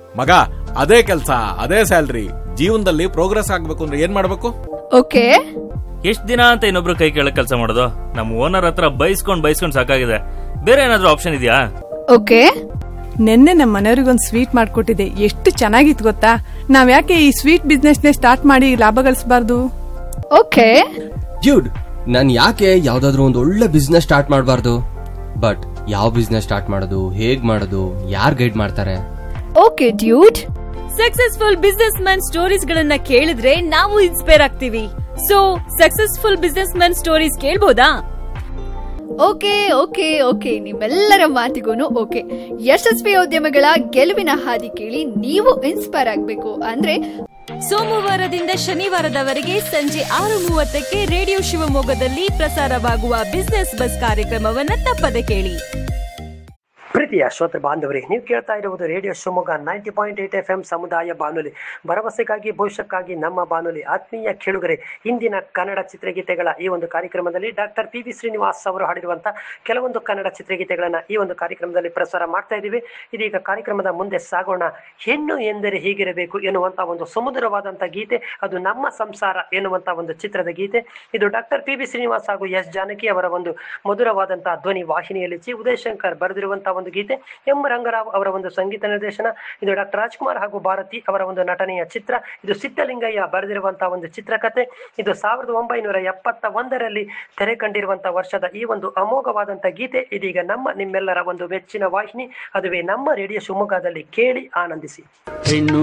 ಮಗ ಅದೇ ಕೆಲಸ ಅದೇ ಸ್ಯಾಲ್ರಿ ಜೀವನದಲ್ಲಿ ಪ್ರೋಗ್ರೆಸ್ ಆಗ್ಬೇಕು ಅಂದ್ರೆ ಏನ್ ಮಾಡ್ಬೇಕು ಓಕೆ ಎಷ್ಟ್ ದಿನ ಅಂತ ಇನ್ನೊಬ್ರು ಕೈ ಕೆಳಗ್ ಕೆಲಸ ಮಾಡೋದು ನಮ್ ಓನರ್ ಹತ್ರ ಬೈಸ್ಕೊಂಡ್ ಬೈಸ್ಕೊಂಡ್ ಸಾಕಾಗಿದೆ ಬೇರೆ ಏನಾದ್ರೂ ಆಪ್ಷನ್ ಇದೆಯಾ ಓಕೆ ನಿನ್ನೆ ನಮ್ಮ ಮನೆಯವ್ರಿಗೊಂದು ಸ್ವೀಟ್ ಮಾಡ್ಕೊಟ್ಟಿದೆ ಎಷ್ಟು ಚೆನ್ನಾಗಿತ್ತು ಗೊತ್ತಾ ನಾವ್ ಯಾಕೆ ಈ ಸ್ವೀಟ್ ಬಿಸ್ನೆಸ್ನೇ ಸ್ಟಾರ್ಟ್ ಮಾಡಿ ಲಾಭ ಗಳಿಸಬಾರ್ದು ಓಕೆ ಡ್ಯೂಡ್ ನಾನು ಯಾಕೆ ಯಾವ್ದಾದ್ರು ಒಂದು ಒಳ್ಳೆ ಬಿಸ್ನೆಸ್ ಸ್ಟಾರ್ಟ್ ಮಾಡಬಾರ್ದು ಬಟ್ ಯಾವ ಬಿಸ್ನೆಸ್ ಸ್ಟಾರ್ಟ್ ಮಾಡೋದು ಹೇಗ್ ಮಾಡೋದು ಯಾರು ಗೈಡ್ ಮಾಡ್ತಾರೆ okay dude successful business man stories ಗಳನ್ನ ಕೇಳಿದ್ರೆ ನಾವು ಇನ್ಸ್ಪೈರ್ ಆಗ್ತೀವಿ so successful business man stories ಕೇಳ್ಬೋದಾ ಓಕೆ ಓಕೆ ಓಕೆ ನಿಮ್ಮೆಲ್ಲರ ಮಾತಿಗೂ ಓಕೆ ಯಶಸ್ವಿ ಉದ್ಯಮಗಳ ಗೆಲುವಿನ ಹಾದಿ ಕೇಳಿ ನೀವು ಇನ್ಸ್ಪೈರ್ ಆಗಬೇಕು ಅಂದ್ರೆ ಸೋಮವಾರದಿಂದ ಶನಿವಾರದವರೆಗೆ ಸಂಜೆ ಆರು ಮೂವತ್ತಕ್ಕೆ ರೇಡಿಯೋ ಶಿವಮೊಗ್ಗದಲ್ಲಿ ಪ್ರಸಾರವಾಗುವ ಬಿಸ್ನೆಸ್ ಬಸ್ ಕಾರ್ಯಕ್ರಮವನ್ನ ತಪ್ಪದೆ ಕೇಳಿ ಪ್ರೀತಿಯ ಶ್ರೋತೃ ಬಾಂಧವರೇ ನೀವು ಕೇಳ್ತಾ ಇರುವುದು radio Shivamogga ninety point eight F M ಸಮುದಾಯ ಬಾನುಲಿ ಭರವಸೆಗಾಗಿ ಭವಿಷ್ಯಕ್ಕಾಗಿ ನಮ್ಮ ಬಾನುಲಿ ಆತ್ಮೀಯ ಕೇಳುಗರೆ ಇಂದಿನ ಕನ್ನಡ ಚಿತ್ರಗೀತೆಗಳ ಈ ಒಂದು ಕಾರ್ಯಕ್ರಮದಲ್ಲಿ ಡಾಕ್ಟರ್ ಪಿ ವಿ ಶ್ರೀನಿವಾಸ್ ಅವರು ಹಾಡಿರುವಂಥ ಕೆಲವೊಂದು ಕನ್ನಡ ಚಿತ್ರಗೀತೆಗಳನ್ನು ಈ ಒಂದು ಕಾರ್ಯಕ್ರಮದಲ್ಲಿ ಪ್ರಸಾರ ಮಾಡ್ತಾ ಇದ್ದೀವಿ ಇದೀಗ ಕಾರ್ಯಕ್ರಮದ ಮುಂದೆ ಸಾಗೋಣ ಹೆಣ್ಣು ಎಂದರೆ ಹೀಗಿರಬೇಕು ಎನ್ನುವಂಥ ಒಂದು ಸುಮಧುರವಾದಂಥ ಗೀತೆ ಅದು ನಮ್ಮ ಸಂಸಾರ ಎನ್ನುವಂಥ ಒಂದು ಚಿತ್ರದ ಗೀತೆ ಇದು ಡಾಕ್ಟರ್ ಪಿ ವಿ ಶ್ರೀನಿವಾಸ್ ಹಾಗೂ ಎಸ್ ಜಾನಕಿ ಅವರ ಒಂದು ಮಧುರವಾದಂತಹ ಧ್ವನಿ ವಾಹಿನಿಯಲ್ಲಿ ಚಿ ಉದಯಶಂಕರ್ ಬರೆದಿರುವಂತಹ ಒಂದು ಗೀತೆ ಎಂ ರಂಗರಾವ್ ಅವರ ಒಂದು ಸಂಗೀತ ನಿರ್ದೇಶನ ಇದು ಡಾಕ್ಟರ್ ರಾಜ್ಕುಮಾರ್ ಹಾಗೂ ಭಾರತಿ ಅವರ ಒಂದು ನಟನೆಯ ಚಿತ್ರ ಇದು ಸಿದ್ದಲಿಂಗಯ್ಯ ಬರೆದಿರುವಂತಹ ಒಂದು ಚಿತ್ರಕಥೆ ಇದು ಸಾವಿರದ ಒಂಬೈನೂರ ಎಪ್ಪತ್ತ ಒಂದರಲ್ಲಿ ತೆರೆ ಕಂಡಿರುವಂತಹ ವರ್ಷದ ಈ ಒಂದು ಅಮೋಘವಾದಂತಹ ಗೀತೆ ಇದೀಗ ನಮ್ಮ ನಿಮ್ಮೆಲ್ಲರ ಒಂದು ಮೆಚ್ಚಿನ ವಾಹಿನಿ ಅದುವೇ ನಮ್ಮ ರೇಡಿಯೋ ಶಿವಮೊಗ್ಗದಲ್ಲಿ ಕೇಳಿ ಆನಂದಿಸಿ ಹೆಣ್ಣು